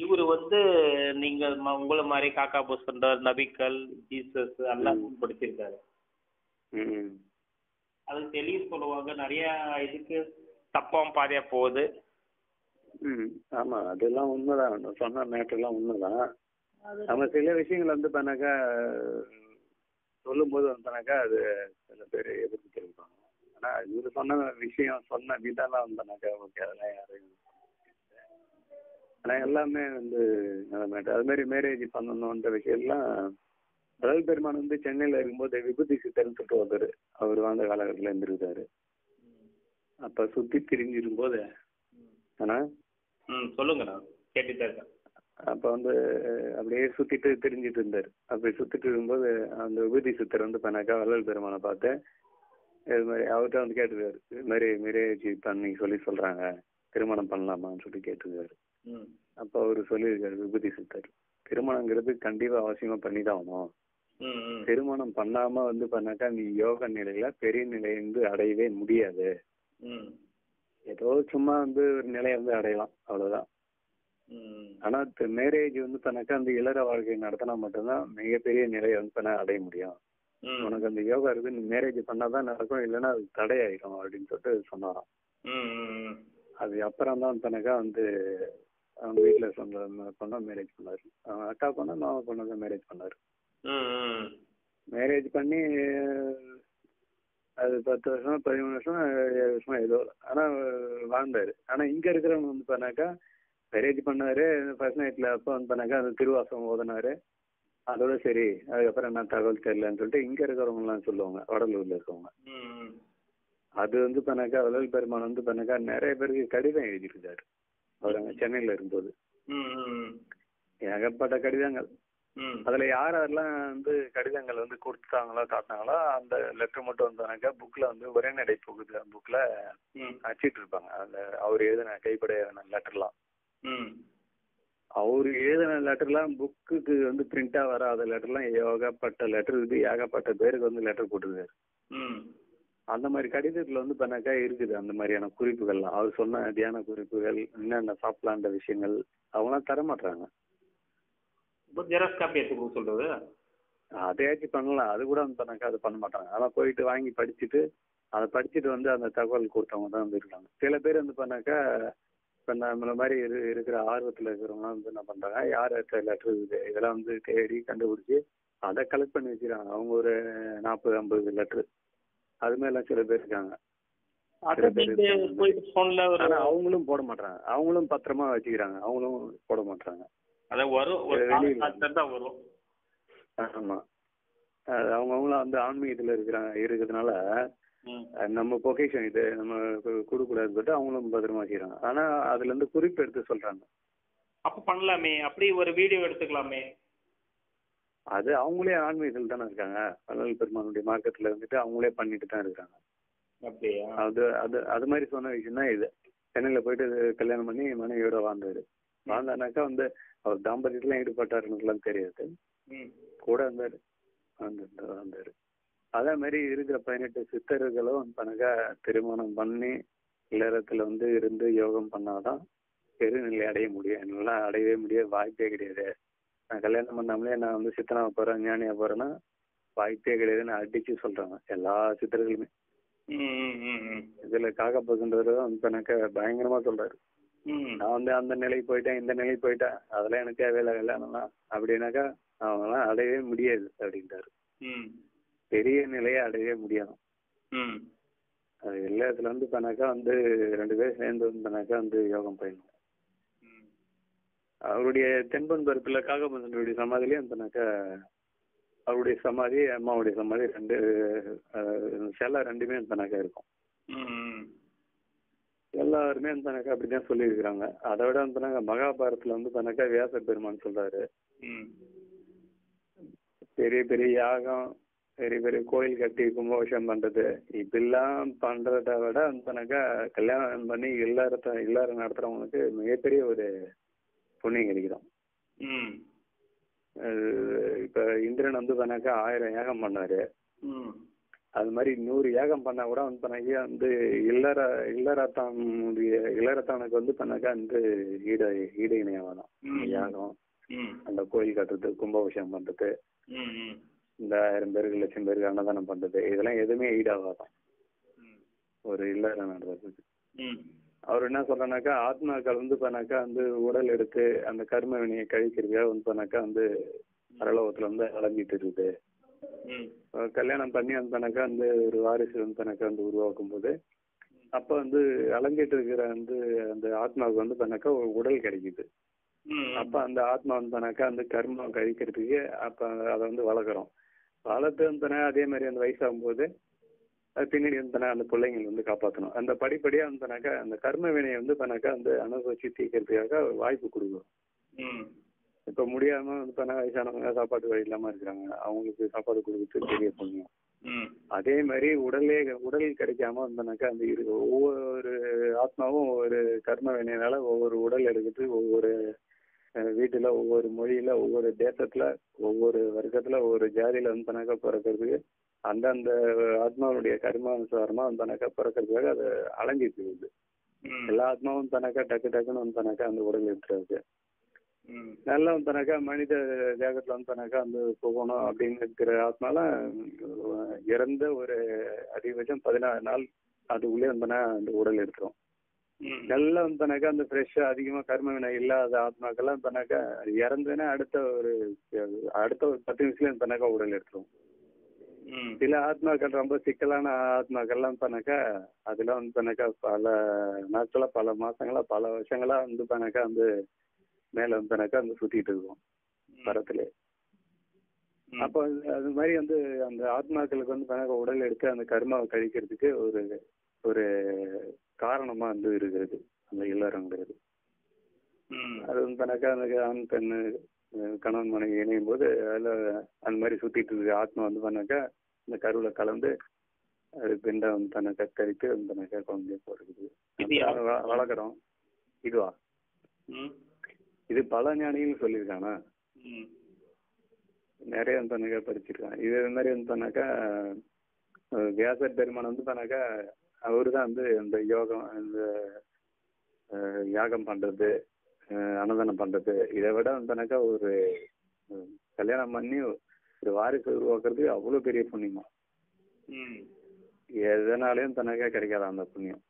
இவர் வந்து நீங்க ம- உங்களை மாதிரி காக்கா புஸ்தண்டர் நபிக்கள் ஜீசஸ் எல்லாம் படிச்சிருக்காரு ம் அது தெளிவு சொல்லுவாங்க நிறைய இதுக்கு தப்பாம் பாதையா போகுது ம் ஆமாம் அதெல்லாம் உண்மைதான் நான் சொன்ன மேட்டர்லாம் உண்மைதான் நம்ம சில விஷயங்கள் வந்து பண்ணாக்கா சொல்லும்போது வந்தானாக்கா அது சில பேர் எதிர்ப்பு தெரிவிப்பாங்க ஆனால் இவர் சொன்ன விஷயம் சொன்ன விதம்லாம் வந்தானாக்கா ஓகே அதெல்லாம் யாரும் ஆனால் எல்லாமே வந்து நல்ல மேட்டர் அது மாதிரி மேரேஜ் பண்ணணுன்ற விஷயம்லாம் ரவி பெருமான் வந்து சென்னையில் இருக்கும்போது விபூதி சித்தர்னு சொல்லிட்டு ஒருத்தர் அவர் வாழ்ந்த காலகட்டத்தில் இருந்திருக்காரு அப்போ சுற்றி திரிஞ்சிருக்கும்போது ஆனால் ம் சொல்லுங்கண்ணா கேட்டுட்டு இருக்கேன் அப்போ வந்து அப்படியே சுத்திட்டு திரிஞ்சிட்டு இருந்தார் அப்படி சுத்திட்டு இருக்கும்போது அந்த விபூதி சித்தர் வந்து பண்ணாக்கா வள்ளல் பெருமானை பார்த்து இது மாதிரி அவர்கிட்ட வந்து கேட்டுருக்காரு இது மாதிரி மேரேஜ் பண்ணி சொல்லி சொல்றாங்க திருமணம் பண்ணலாமான்னு சொல்லி கேட்டிருக்காரு ம் அப்போ அவர் சொல்லியிருக்காரு விபூதி சித்தர் திருமணங்கிறது கண்டிப்பா அவசியமா பண்ணி தான் ஆகணும் ம் ம் திருமணம் பண்ணாம வந்து பண்ணாக்கா நீ யோக நிலையில பெரிய நிலை வந்து அடையவே முடியாது ம் ஏதோ சும்மா வந்து ஒரு நிலையை வந்து அடையலாம் அவ்வளவுதான் ம் ஆனா மேரேஜ் வந்து பண்ணாக்கா அந்த இளர வாழ்க்கை நடத்தினா மட்டும்தான் மிகப்பெரிய நிலையை வந்து பண்ண அடைய முடியும் ம் உனக்கு அந்த யோகா இருக்கு நீ மேரேஜ் பண்ணாதான் நடக்கும் இல்லைன்னா அது தடையாயிடும் அப்படின்னு சொல்லிட்டு சொன்னாராம் ம் ம் அது அப்புறம் தான் பண்ணாக்கா வந்து அவங்க வீட்டில் சொன்ன பொண்ணை மேரேஜ் பண்ணாரு அவங்க அக்கா பொண்ணு மாமா பொண்ணு தான் மேரேஜ் பண்ணாரு ம் ம் மேரேஜ் பண்ணி அது பத்து வருஷம் பதிமூணு வருஷம் ஏழு வருஷம் ஏதோ ஆனா வாழ்ந்தாரு ஆனா இங்க இருக்கிறவங்க வந்து பண்ணாக்கா மேரேஜ் பண்ணாரு ஃபர்ஸ்ட் நைட்ல அப்போ வந்து பண்ணாக்கா அந்த திருவாசகம் ஓதுனாரு அதோட சரி அதுக்கப்புறம் என்ன தகவல் தெரியலன்னு சொல்லிட்டு இங்க இருக்கிறவங்க எல்லாம் சொல்லுவாங்க வடலூர்ல இருக்கவங்க ம் அது வந்து பண்ணாக்கா வள்ளல் பெருமான் வந்து பண்ணாக்கா நிறைய பேருக்கு கடிதம் எழுதியிருக்காரு அவர் அங்க சென்னையில இருக்கும்போது ம் ம் ஏகப்பட்ட கடிதங்கள் ம் அதுல யார் யாரெல்லாம் வந்து கடிதங்கள் வந்து கொடுத்தாங்களோ காட்டினாங்களோ அந்த லெட்டர் மட்டும் வந்தானாக்கா புக்ல வந்து ஒரே நடை புகுது புக்ல ம் அச்சிட்டு இருப்பாங்க அந்த அவர் எழுதின கைப்பட லெட்டர்லாம் ம் அவர் எழுதின லெட்டர்லாம் புக்குக்கு வந்து பிரிண்டா வராத லெட்டர்லாம் ஏகப்பட்ட லெட்டர் இருக்குது ஏகப்பட்ட பேருக்கு வந்து லெட்டர் போட்டிருக்காரு ம் அந்த மாதிரி கடிதத்துல வந்து பண்ணாக்கா இருக்குது அந்த மாதிரியான குறிப்புகள்லாம் அவர் சொன்ன தியான குறிப்புகள் என்னென்ன சாப்பிடலான்ற விஷயங்கள் அவங்களாம் தர மாட்டாங்க இப்போ ஜெராக்ஸ் காப்பி எடுத்து கொடுக்க சொல்றது அதையாச்சும் பண்ணலாம் அது கூட வந்து பண்ணாக்கா அது பண்ண மாட்டாங்க ஆனால் போயிட்டு வாங்கி படிச்சுட்டு அதை படிச்சுட்டு வந்து அந்த தகவல் கொடுத்தவங்க தான் வந்து இருக்காங்க சில பேர் வந்து பண்ணாக்கா இப்போ நம்மள மாதிரி இரு இருக்கிற ஆர்வத்தில் இருக்கிறவங்களாம் வந்து என்ன பண்ணுறாங்க யார் லெட்டர் இருக்குது இதெல்லாம் வந்து தேடி கண்டுபிடிச்சி அதை கலெக்ட் பண்ணி வச்சுக்கிறாங்க அவங்க ஒரு நாற்பது ஐம்பது லெட்ரு அது மாதிரிலாம் சில பேர் இருக்காங்க அதை நீங்க போயிட்டு ஃபோன்ல ஒரு ஆனால் அவங்களும் போட மாட்டாங்க அவங்களும் பத்திரமா வச்சுக்கிறாங்க அவங்களும் போட மாட்டாங்க அதை வரும் ஒரு வெளியில. காலத்துல தான் வரும் ஆமாம் அவங்கவுங்களாம் வந்து ஆன்மீகத்தில் இருக்கிறாங்க இருக்கிறதுனால ம் அஹ் நம்ம பொக்கேஷன் இது நம்ம கு- கொடுக்கக்கூடாதுன்னு சொல்லிட்டு அவங்களும் பத்திரமா வச்சுக்கிறாங்க ஆனால் அதுல இருந்து குறிப்பு எடுத்து சொல்றாங்க அப்ப பண்ணலாமே அப்படி ஒரு வீடியோ எடுத்துக்கலாமே அது அவங்களே ஆன்மீகத்தில் தானே இருக்காங்க வள்ளல் பெருமானுடைய மார்க்கத்தில் இருந்துட்டு அவங்களே பண்ணிட்டு தான் இருக்காங்க அப்படியா அது அது அது மாதிரி சொன்ன விஷயம் தான் இது சென்னையில் போயிட்டு கல்யாணம் பண்ணி மனைவியோட வாழ்ந்தாரு வாழ்ந்தானாக்கா வந்து அவர் தாம்பத்தியத்துலாம் ஈடுபட்டாருன்னுலாம் தெரியாது ம் கூட இருந்தாரு வந்து வந்தாரு அதே மாதிரி இருக்கிற பதினெட்டு சித்தர்களும் பண்ணாக்கா திருமணம் பண்ணி இல்லறத்துல வந்து இருந்து யோகம் பண்ணாதான் பெருநிலை அடைய முடியும் என்னால அடையவே முடியாது வாய்ப்பே கிடையாது நான் கல்யாணம் பண்ணாமலே நான் வந்து சித்தனா போறேன் ஞானியா போறேன்னா வாய்ப்பே கிடையாதுன்னு அடிச்சு சொல்றாங்க எல்லா சித்தர்களுமே ம் ம் ம் ம் இதுல காக்கப்படுகின்றவர் வந்து எனக்கு பயங்கரமா சொல்றாரு ம் நான் வந்து அந்த நிலைக்கு போயிட்டேன் இந்த நிலைக்கு போயிட்டேன் அதெல்லாம் எனக்கு தேவையில்லை கல்யாணம்லாம் அப்படின்னாக்கா அவங்களாம் அடையவே முடியாது அப்படின்றாரு ம் பெரிய நிலையை அடையவே முடியாது ம் அது எல்லாத்துல வந்து பண்ணாக்கா வந்து ரெண்டு பேரும் சேர்ந்து வந்து பண்ணாக்கா வந்து யோகம் பயணம் ம் அவருடைய தென்பன் பருப்பில் காகபந்தனுடைய சமாதிலேயே பண்ணாக்கா அவருடைய சமாதி அம்மாவுடைய சமாதி ரெண்டு அஹ், சிலை ரெண்டுமே பண்ணாக்கா இருக்கும் ம் எல்லாருமே பண்ணாக்கா அப்படிதான் சொல்லியிருக்கிறாங்க அதை விட வந்து பண்ணாக்கா மகாபாரதத்துல வந்து பண்ணாக்கா வியாச பெருமான் சொல்றாரு ம் பெரிய பெரிய யாகம் பெரிய பெரிய கோயில் கட்டி கும்பாபிஷேகம் பண்றது இப்படிலாம் பண்றதை விட வந்துனாக்கா கல்யாணம் பண்ணி இல்லறத்த இல்லறம் நடத்துறவங்களுக்கு மிகப்பெரிய ஒரு புண்ணியம் கிடைக்கும் ம் அது இப்ப இந்திரன் வந்து பண்ணாக்கா ஆயிரம் யாகம் பண்ணாரு ம் அது மாதிரி நூறு யாகம் பண்ணா கூட வந்து பண்ணாக்கா வந்து இல்லற இல்லறத்தானுடைய இல்லறத்தானுக்கு வந்து பண்ணாக்கா வந்து ஈடு ஈடு இணையாகலாம் ம். யாகம் யாகம் ம் அந்த கோயில் கட்டுறது கும்பாபிஷேகம் பண்றது ம் ம் இந்த ஆயிரம் பேருக்கு லட்சம் பேருக்கு அன்னதானம் பண்றது இதெல்லாம் எதுவுமே ஈடாகாதான் ம் ஒரு இல்லற நடந்ததுக்கு ம் அவர் என்ன சொல்றனாக்கா ஆத்மாக்கள் வந்து பண்ணாக்கா வந்து உடல் எடுத்து அந்த கர்ம வினையை கழிக்கிறதுக்காக வந்து பண்ணாக்கா வந்து பரலோகத்துல வந்து அலைஞ்சிட்டு இருக்குது ம் அஹ் கல்யாணம் பண்ணி வந்து பண்ணாக்கா வந்து ஒரு வாரிசு வந்து பண்ணாக்கா வந்து உருவாக்கும் போது அப்ப வந்து அலைஞ்சிட்டு இருக்கிற வந்து அந்த ஆத்மாவுக்கு வந்து பண்ணாக்கா ஒரு உடல் கிடைக்குது ம் அப்ப அந்த ஆத்மா வந்து பண்ணாக்கா அந்த கர்மம் கழிக்கிறதுக்கு அப்ப அதை வந்து வளர்க்குறோம் வளர்த்து வந்து பண்ணா அதே மாதிரி அந்த வயசாகும் போது அது பின்னாடி வந்து பண்ணா அந்த பிள்ளைங்களை வந்து காப்பாற்றணும் அந்த படிப்படியா வந்து பண்ணாக்கா அந்த கர்ம வினையை வந்து பண்ணாக்கா அந்த அனுபவிச்சு தீர்க்கறதுக்காக வாய்ப்பு கொடுக்கும் ம் இப்ப முடியாம வந்து பண்ணா வயசானவங்க சாப்பாட்டு வழி இல்லாம இருக்கிறாங்க அவங்களுக்கு சாப்பாடு கொடுக்குறது பெரிய புண்ணியம் ம் அதே மாதிரி உடலே உடல் கிடைக்காம வந்தனாக்கா அந்த இரு ஒவ்வொரு ஆத்மாவும் ஒவ்வொரு கர்ம வினையினால ஒவ்வொரு உடல் எடுக்கிறது ஒவ்வொரு அஹ், வீட்டுல ஒவ்வொரு மொழியில ஒவ்வொரு தேசத்துல ஒவ்வொரு வர்க்கத்துல ஒவ்வொரு ஜாதியில வந்து தனக்கா பிறக்கிறதுக்கு அந்தந்த ஆத்மாவுடைய கர்மானுசாரமா வந்து தனக்கா பிறக்கிறதுக்காக அது அலைஞ்சிட்டு இருக்குது ம் எல்லா ஆத்மாவும் தனக்கா டக்கு டக்குன்னு வந்து தனக்கா அந்த உடல் எடுத்துருக்கு ம் நல்லா வந்து தனக்கா மனித தேகத்துல வந்து தனக்கா வந்து போகணும் அப்படின்னு இருக்கிற ஆத்மாலாம் அஹ், இறந்த ஒரு அதிகபட்சம் பதினாறு நாள் அதுக்குள்ளே வந்தனா அந்த உடல் எடுத்துரும் ம் நல்லா வந்தனாக்கா அந்த ஃப்ரெஷ்ஷா அதிகமா கர்ம வினை இல்லாத ஆத்மாக்கெல்லாம் வந்தனாக்கா இறந்துன்னா அடுத்த ஒரு அடுத்த ஒரு பத்து நிமிஷத்துல வந்தனாக்கா உடல் எடுத்துரும் ம் சில ஆத்மாக்கள் ரொம்ப சிக்கலான ஆத்மாக்கள்லாம் பண்ணாக்கா அதெல்லாம் வந்து பண்ணாக்கா பல நாட்களா பல மாசங்களா பல வருஷங்களா வந்து பண்ணாக்கா வந்து மேல வந்து பண்ணாக்கா வந்து சுத்திட்டு இருக்கும் பரத்துல ம். அப்போ அது- அது மாதிரி வந்து அந்த ஆத்மாக்களுக்கு வந்து பண்ணாக்கா உடல் எடுத்து அந்த கர்மாவை கழிக்கிறதுக்கு ஒரு ஒரு காரணமா வந்து இருக்கிறது அந்த இல்லறங்கிறது ம் அது வந்து பண்ணாக்கா அந்த ஆண் பெண் அஹ் கணவன் மனைவி இணையும் போது அதுல அந்த மாதிரி சுத்திட்டு இருக்க ஆத்மா வந்து பண்ணாக்கா இந்த கருவுல கலந்து அது பெண்டா வந்து பண்ணாக்கா கறித்து வந்து பண்ணாக்கா குழந்தைய போடுறது இது யார்? வ- வளர்க்குறோம் இதுவா ம் இது பல ஞானிகள் சொல்லியிருக்கானா ம் நிறைய வந்து பண்ணாக்கா படிச்சிருக்கான் இது மாதிரி வந்து பண்ணாக்கா அஹ் வியாசர் பெருமான் வந்து பண்ணாக்கா அவரு தான் வந்து இந்த யோகம் இந்த அஹ், யாகம் பண்றது அஹ், அன்னதானம் பண்றது இதை விட வந்து பண்ணாக்கா ஒரு அஹ், கல்யாணம் பண்ணி ஒரு வாரிசு உருவாக்குறதுக்கு அவ்வளவு பெரிய புண்ணியமா ம் எதனாலையும் தனக்கா கிடைக்காத அந்த புண்ணியம்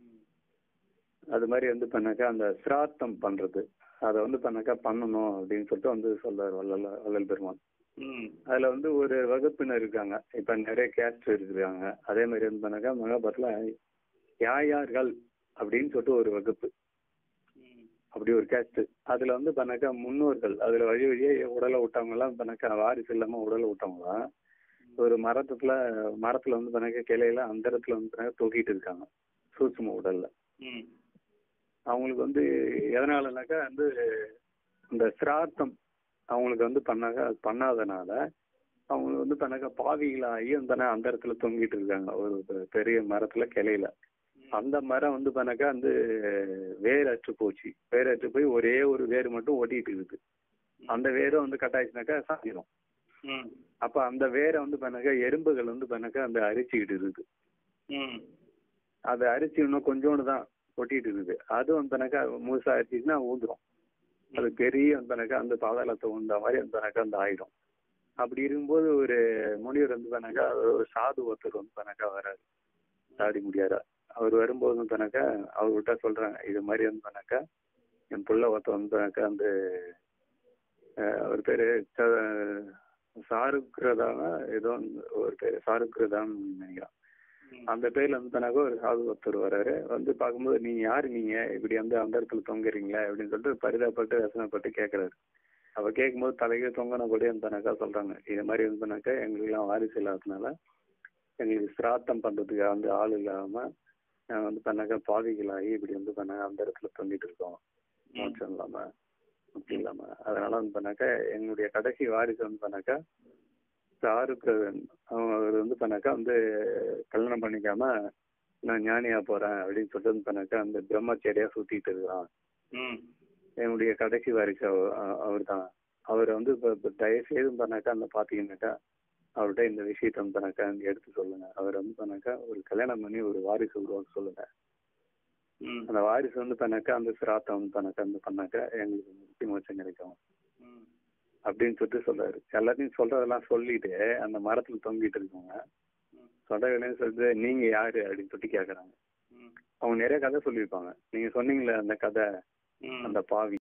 அது மாதிரி வந்து பண்ணாக்கா அந்த சிராத்தம் பண்றது அதை வந்து பண்ணாக்கா பண்ணணும் அப்படின்னு சொல்லிட்டு வந்து சொல்றாரு வள்ளல் வள்ளல் பெருமான் ம் அதுல வந்து ஒரு வகுப்பினர் இருக்காங்க இப்ப நிறைய கேஸ்ட் இருக்கிறாங்க அதே மாதிரி வந்து பண்ணாக்கா மகாபாரத்ல யாயார்கள் அப்படின்னு சொல்லிட்டு ஒரு வகுப்பு ம் அப்படி ஒரு கேஸ்ட் அதுல வந்து பண்ணாக்கா முன்னோர்கள் அதுல வழி வழியே உடலை விட்டவங்க எல்லாம் பண்ணாக்கா வாரிசு இல்லாம உடலை விட்டவங்க ஒரு மரத்துல மரத்துல வந்து பண்ணாக்கா கிளையில அந்த இடத்துல வந்து பண்ணாக்கா தூக்கிட்டு இருக்காங்க சூட்சும உடல்ல ம் அவங்களுக்கு வந்து எதனாலனாக்கா வந்து இந்த சிராத்தம் அவங்களுக்கு வந்து பண்ணாக்க அது பண்ணாதனால அவங்களுக்கு வந்து பண்ணாக்கா பாவிகளாகி அந்த அந்த இடத்துல தொங்கிட்டு இருக்காங்க ஒரு பெ- பெரிய மரத்துல கிளையில அந்த மரம் வந்து பண்ணாக்கா வந்து வேர் அற்று போச்சு வேர் அற்று போய் ஒரே ஒரு வேர் மட்டும் ஒட்டிட்டு இருக்கு அந்த வேரும் வந்து கட்டாயிச்சுனாக்கா சாஞ்சிரும் ம் அப்ப அந்த வேரை வந்து பண்ணாக்கா எறும்புகள் வந்து பண்ணாக்கா அந்த அரிச்சுக்கிட்டு இருக்கு ம் அது அரிசி இன்னும் கொஞ்சோண்டு தான் ஒட்டிட்டு இருக்குது அது வந்தனாக்கா முழுசா அரிச்சிச்சுன்னா ஊந்துரும் அது பெரிய வந்தனாக்கா அந்த பாதாளத்தை உண்ட மாதிரி வந்தனாக்கா அந்த ஆயிடும் அப்படி இருக்கும்போது ஒரு முனிவர் வந்து பண்ணாக்கா ஒரு சாது ஒருத்தர் வந்து பண்ணாக்கா வராரு சாடி முடியாதா அவர் வரும்போது வந்து பண்ணாக்கா அவர்கிட்ட சொல்றாங்க இது மாதிரி வந்து பண்ணாக்கா என் புள்ள ஒருத்தர் வந்து பண்ணாக்கா அந்த அஹ், அவர் பேரு ச- சாருக்ரதான ஏதோ ஒரு பேரு சாருக்ரதான் நினைக்கிறேன் அந்த பேர்ல வந்து தனக்கு ஒரு சாது ஒருத்தர் வராரு வந்து பார்க்கும்போது நீங்க யாரு நீங்க இப்படி வந்து அந்த இடத்துல தொங்குறீங்களா அப்படின்னு சொல்லிட்டு பரிதாபப்பட்டு வசனப்பட்டு கேட்கறாரு அவ கேட்கும்போது தலைக்கு தொங்கினபடி வந்து தனக்கா சொல்றாங்க இது மாதிரி வந்து தனக்கா எங்களுக்கு எல்லாம் வாரிசு இல்லாததுனால எங்களுக்கு சிராத்தம் பண்றதுக்கு வந்து ஆள் இல்லாம நாங்க வந்து பண்ணாக்கா பாவிகளாகி இப்படி வந்து பண்ணாங்க அந்த இடத்துல தொங்கிட்டு இருக்கோம் மோட்சம் இல்லாம அப்படி இல்லாம அதனால வந்து பண்ணாக்கா எங்களுடைய கடைசி வாரிசு வந்து பண்ணாக்கா சாருக்கு அவன் அவர் வந்து பண்ணாக்கா வந்து கல்யாணம் பண்ணிக்காம நான் ஞானியா போறேன் அப்படின்னு சொல்லிட்டு வந்து பண்ணாக்கா அந்த பிரம்மச்சரியா சுத்திட்டு இருக்கிறான் ம் என்னுடைய கடைசி வாரிசு அவர் தான் அவர் வந்து இப்போ இப்போ தயவு செய்து பண்ணாக்கா அந்த பாத்தீங்கன்னாக்கா அவர்கிட்ட இந்த விஷயத்த வந்து பண்ணாக்கா வந்து எடுத்து சொல்லுங்க அவர் வந்து பண்ணாக்கா ஒரு கல்யாணம் பண்ணி ஒரு வாரிசு உருவாக்க சொல்லுங்க ம் அந்த வாரிசு வந்து பண்ணாக்கா அந்த சிராத்தம் வந்து பண்ணாக்கா வந்து பண்ணாக்கா எங்களுக்கு முக்தி மோட்சம் கிடைக்கும் ம் அப்படின்னு சொல்லிட்டு சொல்றாரு எல்லாத்தையும் சொல்றதெல்லாம் சொல்லிட்டு அந்த மரத்துல தொங்கிட்டு இருக்கவங்க ம் சொல்றதுலேயும் சொல்லிட்டு நீங்க யாரு அப்படின்னு சொல்லிட்டு கேக்குறாங்க ம் அவங்க நிறைய கதை சொல்லியிருப்பாங்க நீங்க சொன்னீங்களே அந்த கதை ம் அந்த பாவி